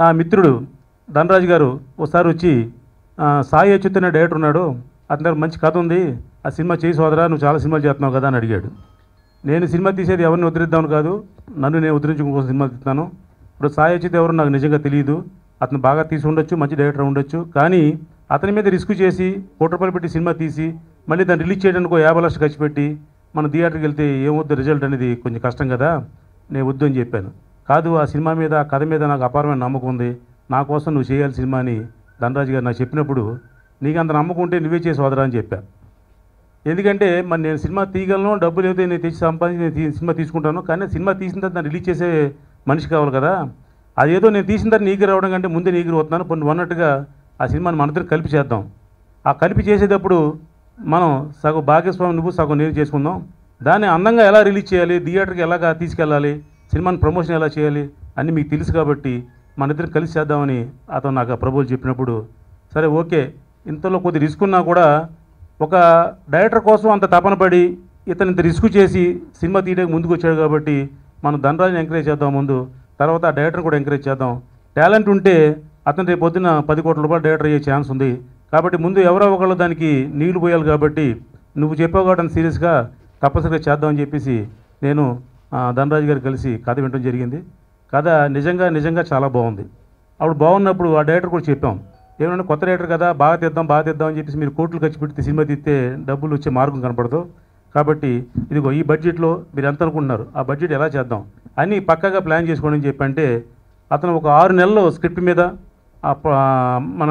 నా మిత్రుడు ధనరాజు గారు ఒకసారి వచ్చి ఆ, సాయి అచ్యుత్ అనే డైరెక్టర్ ఉన్నాడు అతని దగ్గర మంచి కథ ఉంది ఆ సినిమా చేయి సోదరా నువ్వు చాలా సినిమాలు చేస్తున్నావు కదా అని అడిగాడు నేను సినిమా తీసేది ఎవరిని ఉద్ధరిద్దామని కాదు నన్ను నేను ఉద్ధరించుకునే కోసం సినిమా తీస్తాను ఇప్పుడు సాయి అచ్యుత్ ఎవరు నాకు నిజంగా తెలియదు అతను బాగా తీసి ఉండొచ్చు మంచి డైరెక్టర్ ఉండొచ్చు కానీ అతని మీద రిస్క్ చేసి కోటి రూపాయలు పెట్టి సినిమా తీసి మళ్ళీ దాన్ని రిలీజ్ చేయడానికి ఒక యాభై లక్షలు ఖర్చు పెట్టి మనం థియేటర్కి వెళ్తే ఏమొద్దు రిజల్ట్ అనేది కొంచెం కష్టం కదా నేను వద్దు అని చెప్పాను కాదు ఆ సినిమా మీద ఆ కథ మీద నాకు అపారమైన నమ్మకం ఉంది నా కోసం నువ్వు చేయాలి సినిమా అని ధనరాజు గారు నాకు చెప్పినప్పుడు నీకు అంత నమ్మకం ఉంటే నువ్వే చేసి వదరా అని చెప్పా ఎందుకంటే మరి నేను సినిమా తీయగలను డబ్బులు ఏదైతే నేను తెచ్చి సంపాదించి నేను తీ- సినిమా తీసుకుంటాను కానీ సినిమా తీసిన తర్వాత దాన్ని రిలీజ్ చేసే మనిషి కావాలి కదా అదేదో నేను తీసిన తర్వాత నీకు రావడం కంటే ముందే నీకు వస్తున్నాను కొన్ని అన్నట్టుగా ఆ సినిమాని మన ఇద్దరు కలిపి చేద్దాం ఆ కలిపి చేసేటప్పుడు మనం సగం భాగస్వామి నువ్వు సగం నేను చేసుకుందాం దాన్ని అందంగా ఎలా రిలీజ్ చేయాలి థియేటర్కి ఎలాగా తీసుకెళ్ళాలి సినిమాని ప్రమోషన్ ఎలా చేయాలి అన్నీ మీకు తెలుసు కాబట్టి మన ఇద్దరు కలిసి చేద్దామని అతను నాకు ఆ ప్రభువులు చెప్పినప్పుడు సరే ఓకే ఇంతలో కొద్ది రిస్క్ ఉన్నా కూడా ఒక డైరెక్టర్ కోసం అంత తపన పడి ఇతను ఇంత రిస్క్ చేసి సినిమా తీయడానికి ముందుకు వచ్చాడు కాబట్టి మనం ధనరాజుని ఎంకరేజ్ చేద్దాం ముందు తర్వాత ఆ డైరెక్టర్ని కూడా ఎంకరేజ్ చేద్దాం టాలెంట్ ఉంటే అతను రేపు పొద్దున పది కోట్ల రూపాయలు డైరెక్టర్ అయ్యే ఛాన్స్ ఉంది కాబట్టి ముందు ఎవరో ఒకళ్ళు దానికి నీళ్లు పోయాలి కాబట్టి నువ్వు చెప్పావు కాబట్టి సీరియస్గా తప్పనిసరిగా చేద్దామని చెప్పేసి నేను ఆ, ధనరాజు గారు కలిసి కథ వినడం జరిగింది కథ నిజంగా నిజంగా చాలా బాగుంది అప్పుడు బాగున్నప్పుడు ఆ డైరెక్టర్ కూడా చెప్పాం ఏమన్నా కొత్త డైరెక్టర్ కదా బాగా తీద్దాం బాగా తీద్దాం అని చెప్పేసి మీరు కోట్లు ఖర్చు పెడితే సినిమా తీస్తే డబ్బులు వచ్చే మార్గం కనపడదు కాబట్టి ఇదిగో ఈ బడ్జెట్లో మీరు ఎంత అనుకుంటున్నారు ఆ బడ్జెట్ ఎలా చేద్దాం అని పక్కాగా ప్లాన్ చేసుకోండి అని చెప్పి అంటే అతను ఒక ఆరు నెలలు స్క్రిప్ట్ మీద ఆ ప- మన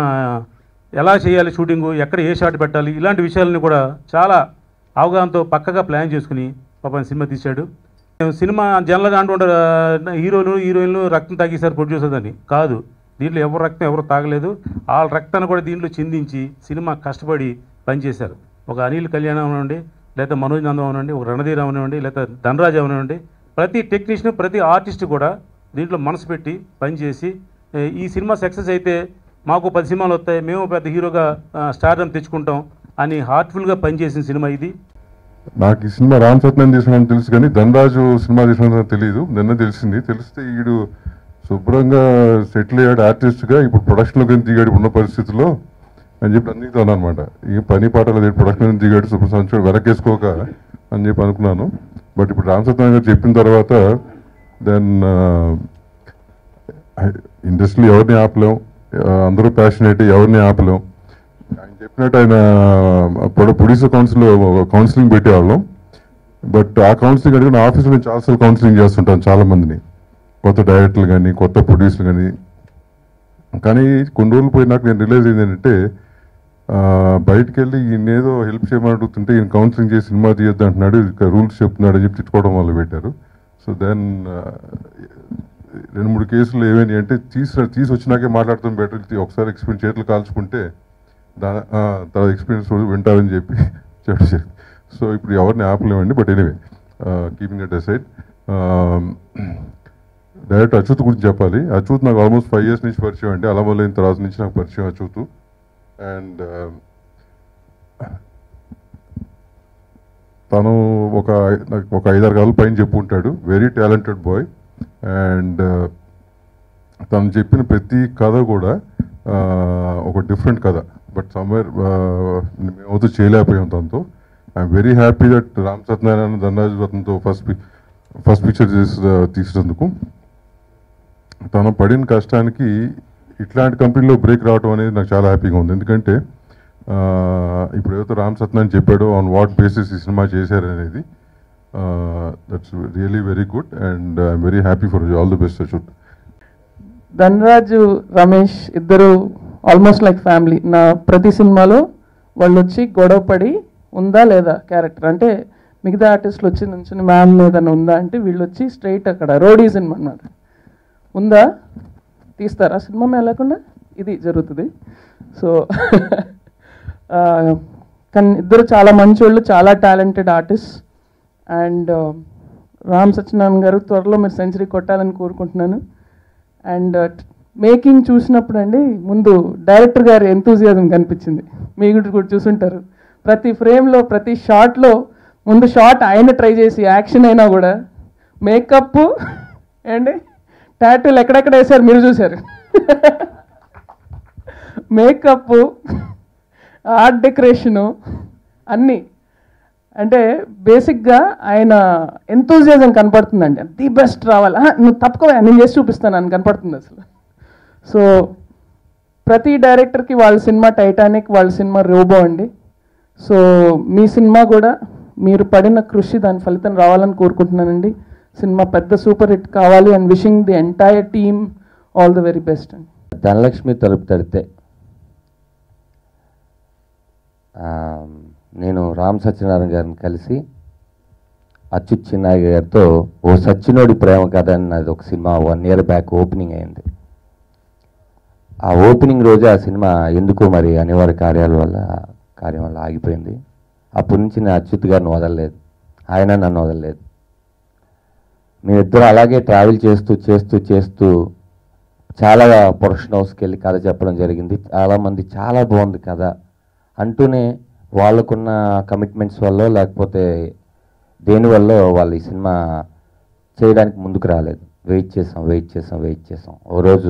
ఎలా చేయాలి షూటింగు ఎక్కడ ఏ షాట్ పెట్టాలి ఇలాంటి విషయాలని కూడా చాలా అవగాహనతో పక్కగా ప్లాన్ చేసుకుని పాపం సినిమా తీశాడు సినిమా జనరల్గా అంటుంటారు ఆ, హీరోలు హీరోయిన్లు రక్తం తాగేసారు ప్రొడ్యూసర్ అని కాదు దీంట్లో ఎవరు రక్తం ఎవరు తాగలేదు వాళ్ళ రక్తాన్ని కూడా దీంట్లో చిందించి సినిమా కష్టపడి పనిచేశారు ఒక అనిల్ కళ్యాణ్ అవనండి లేదా మనోజ్ నందం అవనండి ఒక రణధీర్ అవనండి లేదా ధనరాజ్ అవనండి ప్రతి టెక్నీషియన్ ప్రతి ఆర్టిస్ట్ కూడా దీంట్లో మనసు పెట్టి పనిచేసి ఏ, ఈ సినిమా సక్సెస్ అయితే మాకు పది సినిమాలు వస్తాయి మేము పెద్ద హీరోగా స్టార్డమ్ తెచ్చుకుంటాం అని హార్ట్ఫుల్గా పనిచేసిన సినిమా ఇది నాకు ఈ సినిమా రామ్ సత్యం తీసినాడని తెలుసు కానీ ధనరాజు సినిమా తీసినట్టు తెలియదు నిన్న తెలిసింది తెలిస్తే ఈడు శుభ్రంగా సెటిల్ అయ్యాడు ఆర్టిస్ట్గా ఇప్పుడు ప్రొడక్షన్లోకి ఎందుకు దిగాడు ఉన్న పరిస్థితుల్లో అని చెప్పి అన్నితో అనమాట ఈ పని పాటలు లేదు ప్రొడక్షన్ నుంచి దిగాడు శుభ్ర సంవత్సరం వెనకేసుకోక అని చెప్పి అనుకున్నాను బట్ ఇప్పుడు రామ్ సత్యం గారు చెప్పిన తర్వాత దెన్ ఇండస్ట్రీలో ఎవరిని ఆపలేం ఆ, అందరూ ప్యాషనేట్ ఎవరిని ఆపలేం ఆయన చెప్పినట్టు ఆయన ప్రొడ్యూసర్ కౌన్సిల్ కౌన్సిలింగ్ పెట్టేవాళ్ళం బట్ ఆ కౌన్సిలింగ్ అడిగిన ఆఫీస్లో నేను చాలాసార్లు కౌన్సిలింగ్ చేస్తుంటాను చాలా మందిని కొత్త డైరెక్టర్లు కానీ కొత్త ప్రొడ్యూసర్లు కానీ కానీ కొన్ని రోజులు పోయినాక నేను రిలైజ్ అయింది ఏంటంటే ఆ, బయటికి వెళ్ళి ఈయన ఏదో హెల్ప్ చేయమని అడుగుతుంటే ఈయన కౌన్సిలింగ్ చేసి సినిమా తీయొద్దు అంటున్నాడు ఇక రూల్స్ చెప్తున్నాడు అని చెప్పి తిట్టుకోవడం మొదలు పెట్టారు సో దెన్ రెండు మూడు కేసులు ఏమైనాయి అంటే తీసి తీసి వచ్చినాకే మాట్లాడతాం బెటర్ ఒకసారి ఎక్స్పీరియన్స్ చేతులు కాల్చుకుంటే దా ఆ, తర్వాత ఎక్స్పీరియన్స్ వింటారని చెప్పి చెప్పడం జరిగింది సో ఇప్పుడు ఎవరిని ఆపలేమండి but anyway keeping at aside direct Achyut గురించి చెప్పాలి అచ్యుత్ నాకు ఆల్మోస్ట్ ఫైవ్ ఇయర్స్ నుంచి పరిచయం అండి అలా మొదలైన తర్వాత నుంచి నాకు పరిచయం అచ్యుత్ అండ్ తను ఒక నాకు ఒక ఐదారు కాలం పైన చెప్పుకుంటాడు వెరీ టాలెంటెడ్ బాయ్ అండ్ తను చెప్పిన ప్రతి కథ కూడా ఆ, ఒక డిఫరెంట్ కథ బట్ సమ్వేర్ మేమవుతూ చేయలేకపోయాం తనతో I'm very happy that Ram Satyanarayana Dhanaraju రత్నంతో ఫస్ట్ ఫస్ట్ పిక్చర్ చేసి తీసినందుకు తను పడిన కష్టానికి ఇట్లాంటి కంపెనీలో బ్రేక్ రావడం అనేది నాకు చాలా హ్యాపీగా ఉంది ఎందుకంటే ఆ, ఇప్పుడు ఏదైతే రామ్ సత్యనారాయణ చెప్పాడో ఆన్ వాట్ బేసిస్ ఈ సినిమా చేశారనేది that's really very good and I'm very happy for all the best Achyut Dhanaraju Ramesh ఇద్దరు ఆల్మోస్ట్ లైక్ ఫ్యామిలీ నా ప్రతి సినిమాలో వాళ్ళు వచ్చి గొడవ పడి ఉందా లేదా క్యారెక్టర్ అంటే మిగతా ఆర్టిస్టులు వచ్చి నుంచి మ్యామ్ ఏదైనా ఉందా అంటే వీళ్ళు వచ్చి స్ట్రైట్ అక్కడ రోడీస్ అన్నమాట ఉందా తీస్తారా సినిమా మేము లేకుండా ఇది జరుగుతుంది సో కానీ ఇద్దరు చాలా మంచోళ్ళు చాలా talented artist and Ram Satyanarayana గారు త్వరలో మీరు సెంచరీ కొట్టాలని కోరుకుంటున్నాను అండ్ మేకింగ్ చూసినప్పుడు అండి ముందు డైరెక్టర్ గారి ఎంతూజియాజం కనిపించింది మీరు కూడా చూసుంటారు ప్రతి ఫ్రేమ్లో ప్రతి షాట్లో ముందు షాట్ ఆయన ట్రై చేసి యాక్షన్ అయినా కూడా మేకప్ ఏండి టాటూలు ఎక్కడెక్కడ వేశారు మీరు చూశారు మేకప్ ఆర్ట్ డెకరేషను అన్నీ అంటే బేసిక్గా ఆయన ఎంతూజియాజం కనపడుతుందండి ది బెస్ట్ రావాలి "ఆహా, నువ్వు తప్పుకోవా నేను చేసి చూపిస్తాను అని కనపడుతుంది అసలు సో ప్రతి డైరెక్టర్కి వాళ్ళ సినిమా టైటానిక్ వాళ్ళ సినిమా రోబో అండి సో మీ సినిమా కూడా మీరు పడిన కృషి దాని ఫలితం రావాలని కోరుకుంటున్నానండి సినిమా పెద్ద సూపర్ హిట్ కావాలి and wishing the entire team all the very best అండి ధనలక్ష్మి తలుపు తడితే ఆ, నేను రామ్ సత్యనారాయణ గారిని కలిసి అచ్యుత్ చిన్నాయ్య గారితో ఓ సచ్చినోడి ప్రేమ కథ అన్నది ఒక సినిమా వన్ ఇయర్ బ్యాక్ ఓపెనింగ్ అయింది ఆ ఓపెనింగ్ రోజే ఆ సినిమా ఎందుకో మరి అనివార్య కార్యాల వల్ల కార్యం వల్ల ఆగిపోయింది అప్పటి నుంచి నేను అచ్యుత్ గారిని వదలలేదు ఆయన నన్ను వదలలేదు మేమిద్దరం అలాగే ట్రావెల్ చేస్తూ చేస్తూ చేస్తూ చాలా ప్రొడక్షన్ హౌస్కి వెళ్ళి కథ చెప్పడం జరిగింది చాలామంది చాలా బాగుంది కథ అంటూనే వాళ్ళకున్న కమిట్మెంట్స్ వల్ల లేకపోతే దేనివల్ల వాళ్ళు ఈ సినిమా చేయడానికి ముందుకు రాలేదు వెయిట్ చేసాం వెయిట్ చేసాం వెయిట్ చేసాం ఓ రోజు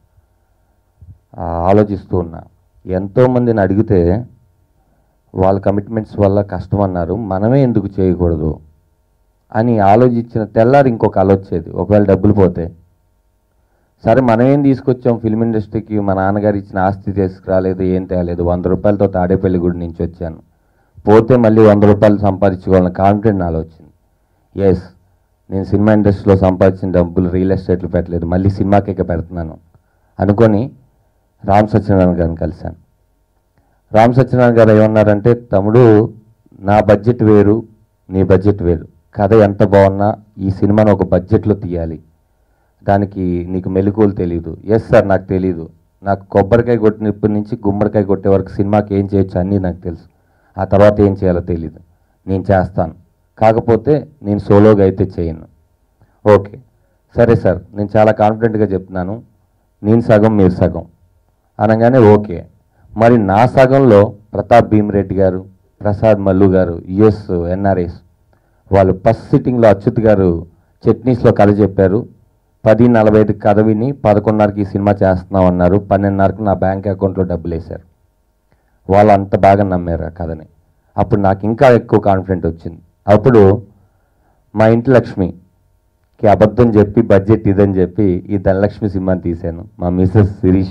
ఆ, ఆలోచిస్తూ ఉన్నా ఎంతోమందిని అడిగితే వాళ్ళ కమిట్మెంట్స్ వల్ల కష్టం అన్నారు మనమే ఎందుకు చేయకూడదు అని ఆలోచించిన తెల్లారి ఇంకొక ఆలోచన ఒకవేళ డబ్బులు పోతే సరే మనం ఏం తీసుకొచ్చాం ఫిల్మ్ ఇండస్ట్రీకి మా నాన్నగారు ఇచ్చిన ఆస్తి తీసుకురాలేదు ఏం తేలేదు వంద రూపాయలతో తాడేపల్లి గుడి నుంచి వచ్చాను పోతే మళ్ళీ వంద రూపాయలు సంపాదించుకోవాలని కాన్ఫిడెంట్ నాలో వచ్చింది ఎస్ నేను సినిమా ఇండస్ట్రీలో సంపాదించిన డబ్బులు రియల్ ఎస్టేట్లు పెట్టలేదు మళ్ళీ సినిమాకే పెడుతున్నాను అనుకొని రామ్ సత్యనారాయణ గారిని కలిశాను రామ్ సత్యనారాయణ గారు ఏమన్నారంటే తమ్ముడు నా బడ్జెట్ వేరు నీ బడ్జెట్ వేరు కథ ఎంత బాగున్నా ఈ సినిమాను ఒక బడ్జెట్లో తీయాలి దానికి నీకు మెలకువలు తెలియదు ఎస్ సార్ నాకు తెలియదు నాకు కొబ్బరికాయ కొట్టినప్పటి నుంచి గుమ్మడికాయ కొట్టే వరకు సినిమాకి ఏం చేయొచ్చు అన్నీ నాకు తెలుసు ఆ తర్వాత ఏం చేయాలో తెలియదు నేను చేస్తాను కాకపోతే నేను సోలోగా అయితే చేయను ఓకే సరే సార్ నేను చాలా కాన్ఫిడెంట్గా చెప్తున్నాను నేను సగం మీరు సగం అనగానే ఓకే మరి నా సగంలో ప్రతాప్ భీమిరెడ్డి గారు ప్రసాద్ మల్లు గారు యుఎస్ ఎన్ఆర్ఎస్ వాళ్ళు ఫస్ట్ సిట్టింగ్లో అచ్యుత్ గారు చట్నీస్లో కథ చెప్పారు పది నలభై ఐదు కథ విని పదకొండున్నరకి ఈ సినిమా చేస్తున్నాం అన్నారు పన్నెండున్నరకు నా బ్యాంక్ అకౌంట్లో డబ్బులు వేశారు వాళ్ళు అంత బాగా నమ్మారు ఆ కథని అప్పుడు నాకు ఇంకా ఎక్కువ కాన్ఫిడెంట్ వచ్చింది అప్పుడు మా ఇంటి లక్ష్మికి అబద్ధం చెప్పి బడ్జెట్ ఇదని చెప్పి ఈ ధనలక్ష్మి సినిమాని తీశాను మా మిసెస్ శిరీష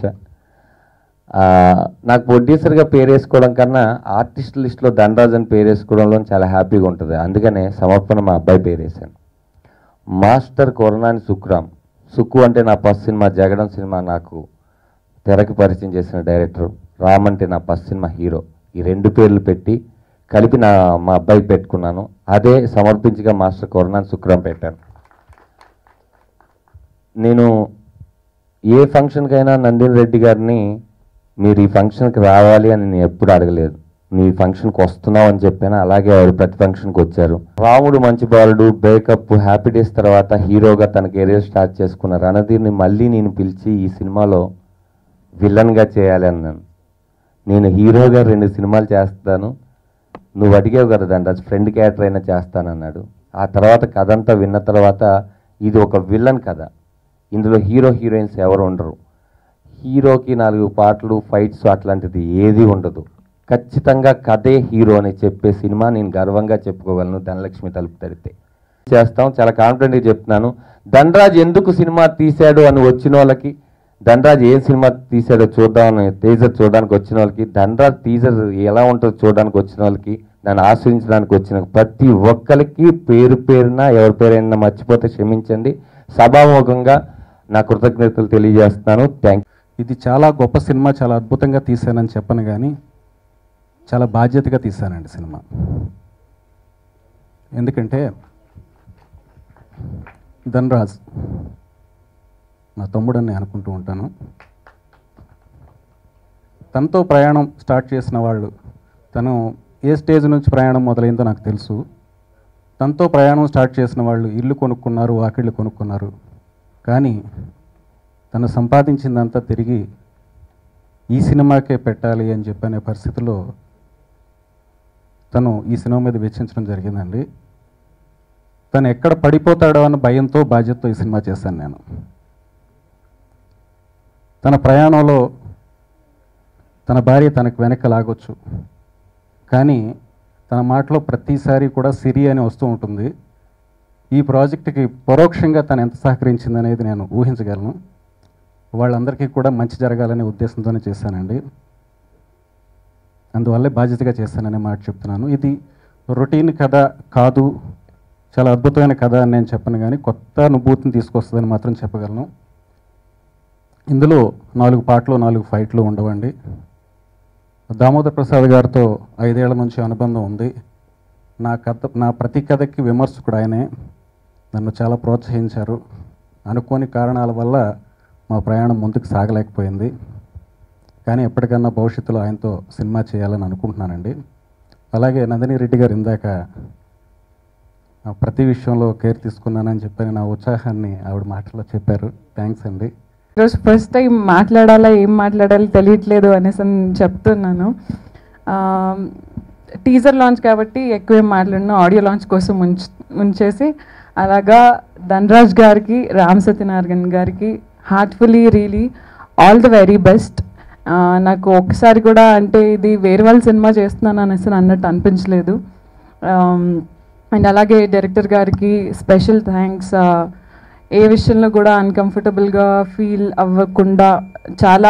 ఆ, నాకు ప్రొడ్యూసర్గా పేరు వేసుకోవడం కన్నా ఆర్టిస్ట్ లిస్ట్లో ధనరాజ్ అని పేరు వేసుకోవడంలో చాలా హ్యాపీగా ఉంటుంది అందుకనే సమర్పణ మా అబ్బాయి పేరు వేశాను మాస్టర్ కొరనాని సుక్రామ్ సుక్కు అంటే నా ఫస్ట్ సినిమా జగడం సినిమా నాకు తెరకి పరిచయం చేసిన డైరెక్టర్ రామ్ అంటే నా ఫస్ట్ సినిమా హీరో ఈ రెండు పేర్లు పెట్టి కలిపి నా మా అబ్బాయికి పెట్టుకున్నాను అదే సమర్పించగా మాస్టర్ కొరనాని సుక్రామ్ పెట్టాను నేను ఏ ఫంక్షన్కైనా నందిని రెడ్డి గారిని మీరు ఈ ఫంక్షన్కి రావాలి అని నేను ఎప్పుడు అడగలేదు నీ ఫంక్షన్కి వస్తున్నావు అని చెప్పాను అలాగే వారు ప్రతి ఫంక్షన్కి వచ్చారు రాముడు మంచి బాలుడు బ్రేకప్ హ్యాపీ డేస్ తర్వాత హీరోగా తన కెరీర్ స్టార్ట్ చేసుకున్న రణధీర్ని మళ్ళీ నేను పిలిచి ఈ సినిమాలో విలన్గా చేయాలి అన్నాను నేను హీరోగా రెండు సినిమాలు చేస్తాను నువ్వు అడిగావు కదా దాని ఫ్రెండ్ క్యారెక్టర్ అయినా చేస్తానన్నాడు ఆ తర్వాత కథ అంతా విన్న తర్వాత ఇది ఒక విలన్ కథ ఇందులో హీరో హీరోయిన్స్ ఎవరు ఉండరు హీరోకి నాలుగు పాటలు ఫైట్స్ అట్లాంటిది ఏది ఉండదు ఖచ్చితంగా కథే హీరో అని చెప్పే సినిమా నేను గర్వంగా చెప్పుకోగలను ధనలక్ష్మి తలుపు తడితే చేస్తాం చాలా కాన్ఫిడెంట్గా చెప్తున్నాను ధనరాజ్ ఎందుకు సినిమా తీశాడు అని వచ్చిన వాళ్ళకి ధనరాజ్ ఏ సినిమా తీశాడో చూద్దామని టీజర్ చూడడానికి వచ్చిన వాళ్ళకి ధనరాజ్ టీజర్ ఎలా ఉంటుందో చూడడానికి వచ్చిన వాళ్ళకి దాన్ని ఆస్వాదించడానికి వచ్చిన ప్రతి ఒక్కరికి పేరు పేరున ఎవరి పేరైనా మర్చిపోతే క్షమించండి సభాముఖంగా నా కృతజ్ఞతలు తెలియజేస్తున్నాను థ్యాంక్ ఇది చాలా గొప్ప సినిమా చాలా అద్భుతంగా తీశానని చెప్పను కానీ చాలా బాధ్యతగా తీశానండి సినిమా ఎందుకంటే ధనరాజ్ నా తమ్ముడని నేను అనుకుంటూ ఉంటాను తనతో ప్రయాణం స్టార్ట్ చేసిన వాళ్ళు తను ఏ స్టేజ్ నుంచి ప్రయాణం మొదలైందో నాకు తెలుసు తనతో ప్రయాణం స్టార్ట్ చేసిన వాళ్ళు ఇల్లు కొనుక్కున్నారు వాకిళ్ళు కొనుక్కున్నారు కానీ తను సంపాదించిందంతా తిరిగి ఈ సినిమాకే పెట్టాలి అని చెప్పనే పరిస్థితిలో తను ఈ సినిమా మీద వెచ్చించడం జరిగిందండి తను ఎక్కడ పడిపోతాడో అన్న భయంతో బాధ్యతతో ఈ సినిమా చేశాను నేను తన ప్రయాణంలో తన భార్య తనకు వెనక్కి లాగొచ్చు కానీ తన మాటలో ప్రతిసారి కూడా సిరి అని వస్తూ ఉంటుంది ఈ ప్రాజెక్టుకి పరోక్షంగా తను ఎంత సహకరించింది అనేది నేను ఊహించగలను వాళ్ళందరికీ కూడా మంచి జరగాలనే ఉద్దేశంతోనే చేశానండి అందువల్లే బాధ్యతగా చేశాననే మాట చెప్తున్నాను ఇది రొటీన్ కథ కాదు చాలా అద్భుతమైన కథ అని నేను చెప్పను కానీ కొత్త అనుభూతిని తీసుకొస్తుందని మాత్రం చెప్పగలను ఇందులో నాలుగు పాటలు నాలుగు ఫైట్లు ఉండవండి దామోదర్ ప్రసాద్ గారితో ఐదేళ్ల నుంచి అనుబంధం ఉంది నా కథ నా ప్రతి కథకి విమర్శకుడు ఆయనే నన్ను చాలా ప్రోత్సహించారు అనుకోని కారణాల వల్ల మా ప్రయాణం ముందుకు సాగలేకపోయింది కానీ ఎప్పటికన్నా భవిష్యత్తులో ఆయనతో సినిమా చేయాలని అనుకుంటున్నానండి అలాగే నందిని రెడ్డి గారు ఇందాక ఆ ప్రతి విషయంలో కేర్ తీసుకున్నానని చెప్పని నా ఉత్సాహాన్ని ఆవిడ మాటల్లో చెప్పారు థ్యాంక్స్ అండి ఈరోజు ఫస్ట్ టైం మాట్లాడాలా ఏం మాట్లాడాలో తెలియట్లేదు అనేసి అని చెప్తున్నాను టీజర్ లాంచ్ కాబట్టి ఎక్కువేం మాట్లాడినా ఆడియో లాంచ్ కోసం ఉంచ ఉంచేసి అలాగా ధనరాజ్ గారికి రామ్ సత్యనారాయణ గారికి heartfully really all the very best నాకు ఒక్కసారి కూడా అంటే ఇది వేరే వాళ్ళ సినిమా చేస్తున్నాను అనేసి అన్నట్టు అనిపించలేదు అండ్ అలాగే డైరెక్టర్ గారికి స్పెషల్ థ్యాంక్స్ ఏ విషయంలో కూడా అన్కంఫర్టబుల్గా ఫీల్ అవ్వకుండా చాలా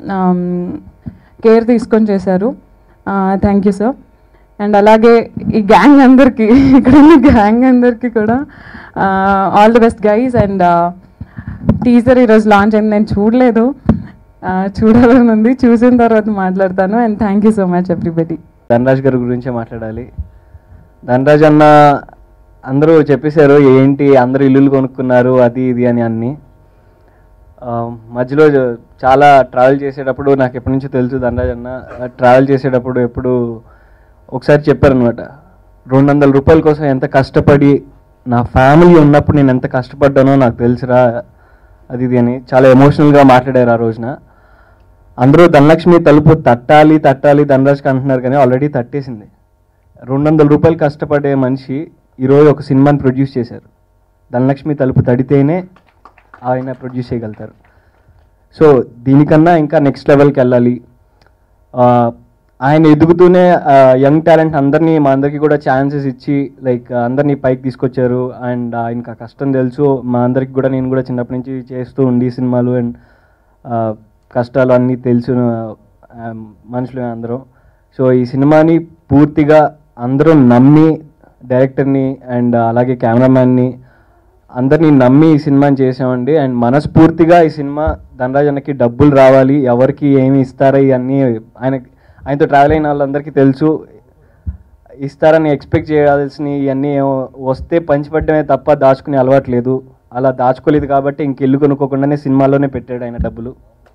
కేర్ తీసుకొని చేశారు థ్యాంక్ యూ సార్ అండ్ అలాగే ఈ గ్యాంగ్ అందరికీ ఇక్కడ ఉన్న గ్యాంగ్ అందరికీ కూడా all the best guys and teaser ఈరోజు లాంచ్ అయింది నేను చూడలేదు ఆ, చూడాలని ఉంది చూసిన తర్వాత మాట్లాడతాను and thank you so much everybody Dhanraj గారి గురించే మాట్లాడాలి ధనరాజ్ అన్న అందరూ చెప్పేశారు ఏంటి అందరూ ఇల్లులు కొనుక్కున్నారు అది ఇది అని అన్ని ఆ, మధ్యలో జ- చాలా ట్రావెల్ చేసేటప్పుడు నాకు ఎప్పటి నుంచో తెలుసు ధనరాజ్ అన్న ట్రావెల్ చేసేటప్పుడు ఎప్పుడు ఒకసారి చెప్పారనమాట రెండు వందల రూపాయల కోసం ఎంత కష్టపడి నా ఫ్యామిలీ ఉన్నప్పుడు నేను ఎంత కష్టపడ్డానో నాకు తెలుసురా అది ఇది అని చాలా ఎమోషనల్గా మాట్లాడారు ఆ రోజున అందరూ ధనలక్ష్మి తలుపు తట్టాలి తట్టాలి ధనరాజ్కి అంటున్నారు కానీ ఆల్రెడీ తట్టేసింది రెండు వందల రూపాయలు కష్టపడే మనిషి ఈరోజు ఒక సినిమాని ప్రొడ్యూస్ చేశారు ధనలక్ష్మి తలుపు తడితేనే ఆయన ప్రొడ్యూస్ చేయగలుగుతారు సో దీనికన్నా ఇంకా నెక్స్ట్ లెవెల్కి వెళ్ళాలి ఆ, ఆయన ఎదుగుతూనే యంగ్ టాలెంట్ అందరినీ మా అందరికీ కూడా ఛాన్సెస్ ఇచ్చి లైక్ అందరినీ పైకి తీసుకొచ్చారు అండ్ ఆయనకు ఆ కష్టం తెలుసు మా అందరికి కూడా నేను కూడా చిన్నప్పటి నుంచి చేస్తూ ఉండి సినిమాలు అండ్ కష్టాలు అన్నీ తెలుసు ఆ, మనుషులు అందరం సో ఈ సినిమాని పూర్తిగా అందరూ నమ్మి డైరెక్టర్ని అండ్ అలాగే కెమెరామ్యాన్ని అందరినీ నమ్మి ఈ సినిమాని చేసామండి అండ్ మనస్ఫూర్తిగా ఈ సినిమా ధనరాజ్ అన్నకి డబ్బులు రావాలి ఎవరికి ఏమి ఇస్తారో ఇవన్నీ ఆయన ఆయనతో ట్రావెల్ అయిన వాళ్ళందరికీ తెలుసు ఇస్తారని ఎక్స్పెక్ట్ చేయాల్సిన ఇవన్నీ ఏమో- వస్తే పంచిపెట్టడమే తప్ప దాచుకునే అలవాటు లేదు అలా దాచుకోలేదు కాబట్టి ఇంక ఇల్లు కొనుక్కోకుండానే సినిమాలోనే పెట్టాడు ఆయన డబ్బులు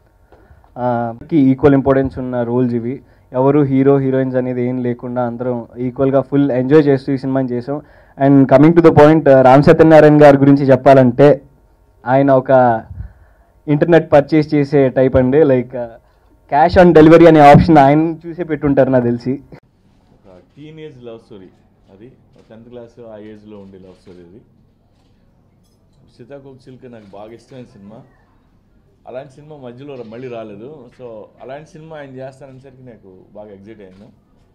ఈక్వల్ ఇంపార్టెన్స్ ఉన్న రోల్స్ ఇవి ఎవరు హీరో హీరోయిన్స్ అనేది ఏం లేకుండా అందరం ఈక్వల్గా ఫుల్ ఎంజాయ్ చేస్తూ ఈ సినిమాని చేసాం and coming to the point Ram Satyanarayana గారి గురించి చెప్పాలంటే ఆయన ఒక ఇంటర్నెట్ పర్చేస్ చేసే టైప్ అండి లైక్ క్యాష్ ఆన్ డెలివరీ అనే ఆప్షన్ ఆయన చూసే పెట్టుంటారు నాకు తెలిసి ఒక టీనేజ్ లవ్ స్టోరీ అది టెన్త్ క్లాస్ ఆ ఏజ్లో ఉండే లవ్ స్టోరీ అది సీతాకోక్ చిల్క నాకు బాగా ఇష్టమైన సినిమా అలాంటి సినిమా మధ్యలో మళ్ళీ రాలేదు సో అలాంటి సినిమా ఆయన చేస్తాననేసరికి నాకు బాగా ఎగ్జైట్ అయ్యాను